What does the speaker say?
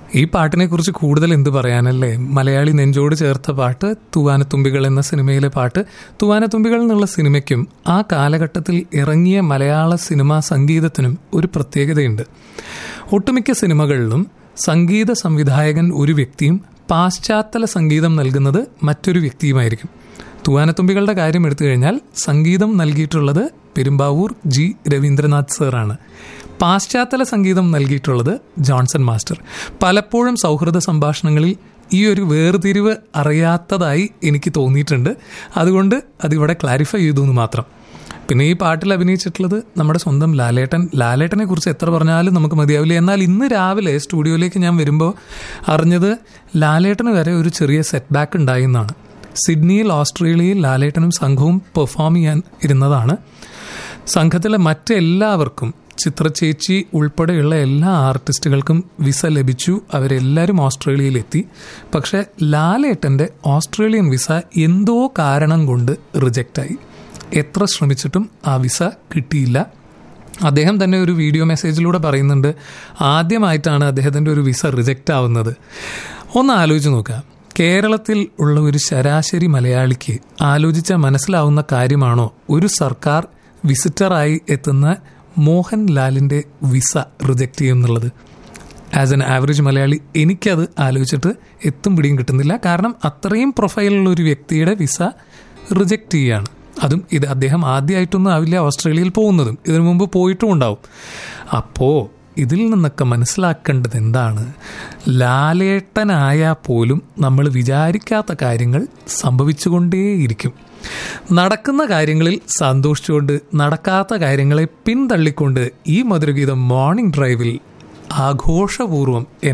ഈ പാട്ടിനെ കുറിച്ച് കൂടുതൽ എന്ത് പറയാനല്ലേ മലയാളി നെഞ്ചോട് ചേർത്ത പാട്ട് തൂവാനത്തുമ്പികൾ എന്ന സിനിമയിലെ പാട്ട് തൂവാനത്തുമ്പികൾ എന്നുള്ള സിനിമയ്ക്കും ആ കാലഘട്ടത്തിൽ ഇറങ്ങിയ മലയാള സിനിമാ സംഗീതത്തിനും ഒരു പ്രത്യേകതയുണ്ട് ഒട്ടുമിക്ക സിനിമകളിലും സംഗീത സംവിധായകൻ ഒരു വ്യക്തിയും പാശ്ചാത്തല സംഗീതം നൽകുന്നത് മറ്റൊരു വ്യക്തിയുമായിരിക്കും തൂവാനത്തുമ്പികളുടെ കാര്യം എടുത്തു കഴിഞ്ഞാൽ സംഗീതം നൽകിയിട്ടുള്ളത് പെരുമ്പാവൂർ ജി രവീന്ദ്രനാഥ് സാറാണ് പാശ്ചാത്തല സംഗീതം നൽകിയിട്ടുള്ളത് ജോൺസൺ മാസ്റ്റർ പലപ്പോഴും സൗഹൃദ സംഭാഷണങ്ങളിൽ ഈ ഒരു വേർതിരിവ് അറിയാത്തതായി എനിക്ക് തോന്നിയിട്ടുണ്ട് അതുകൊണ്ട് അതിവിടെ ക്ലാരിഫൈ ചെയ്തു എന്ന് മാത്രം പിന്നെ ഈ പാട്ടിൽ അഭിനയിച്ചിട്ടുള്ളത് നമ്മുടെ സ്വന്തം ലാലേട്ടൻ ലാലേട്ടനെ കുറിച്ച് എത്ര പറഞ്ഞാലും നമുക്ക് മതിയാവില്ല എന്നാൽ ഇന്ന് രാവിലെ സ്റ്റുഡിയോയിലേക്ക് ഞാൻ വരുമ്പോൾ അറിഞ്ഞത് ലാലേട്ടന് വരെ ഒരു ചെറിയ സെറ്റ് ബാക്ക് ഉണ്ടായി എന്നാണ് സിഡ്നിയിൽ ഓസ്ട്രേലിയയിൽ ലാലേട്ടനും സംഘവും പെർഫോം ചെയ്യാൻ ഇരുന്നതാണ് സംഘത്തിലെ മറ്റെല്ലാവർക്കും ചിത്രചേച്ചി ഉൾപ്പെടെയുള്ള എല്ലാ ആർട്ടിസ്റ്റുകൾക്കും വിസ ലഭിച്ചു അവരെല്ലാവരും ഓസ്ട്രേലിയയിലെത്തി പക്ഷേ ലാലേട്ടൻ്റെ ഓസ്ട്രേലിയൻ വിസ എന്തോ കാരണം കൊണ്ട് റിജക്റ്റായി എത്ര ശ്രമിച്ചിട്ടും ആ വിസ കിട്ടിയില്ല അദ്ദേഹം തന്നെ ഒരു വീഡിയോ മെസ്സേജിലൂടെ പറയുന്നുണ്ട് ആദ്യമായിട്ടാണ് അദ്ദേഹത്തിൻ്റെ ഒരു വിസ റിജക്റ്റ് ആവുന്നത് ഒന്ന് ആലോചിച്ച് നോക്കുക കേരളത്തിൽ ഉള്ള ഒരു ശരാശരി മലയാളിക്ക് ആലോചിച്ചാൽ മനസ്സിലാവുന്ന കാര്യമാണോ ഒരു സർക്കാർ വിസിറ്ററായി എത്തുന്ന മോഹൻലാലിൻ്റെ വിസ റിജക്റ്റ് ചെയ്യുന്നുള്ളത് ആസ് എൻ ആവറേജ് മലയാളി എനിക്കത് ആലോചിച്ചിട്ട് എത്തും പിടിയും കിട്ടുന്നില്ല കാരണം അത്രയും പ്രൊഫൈലുള്ള ഒരു വ്യക്തിയുടെ വിസ റിജക്റ്റ് ചെയ്യുകയാണ് അതും ഇത് അദ്ദേഹം ആദ്യമായിട്ടൊന്നും ആവില്ല ഓസ്ട്രേലിയയിൽ പോകുന്നതും ഇതിനു മുമ്പ് പോയിട്ടും ഉണ്ടാവും അപ്പോൾ ഇതിൽ നിന്നൊക്കെ മനസ്സിലാക്കേണ്ടത് എന്താണ് ലാലേട്ടനായാൽ പോലും നമ്മൾ വിചാരിക്കാത്ത കാര്യങ്ങൾ സംഭവിച്ചുകൊണ്ടേയിരിക്കും നടക്കുന്ന കാര്യങ്ങളിൽ സന്തോഷിച്ചുകൊണ്ട് നടക്കാത്ത കാര്യങ്ങളെ പിന്തള്ളിക്കൊണ്ട് ഈ മധുരഗീതം മോർണിംഗ് ഡ്രൈവിൽ ആഘോഷപൂർവ്വം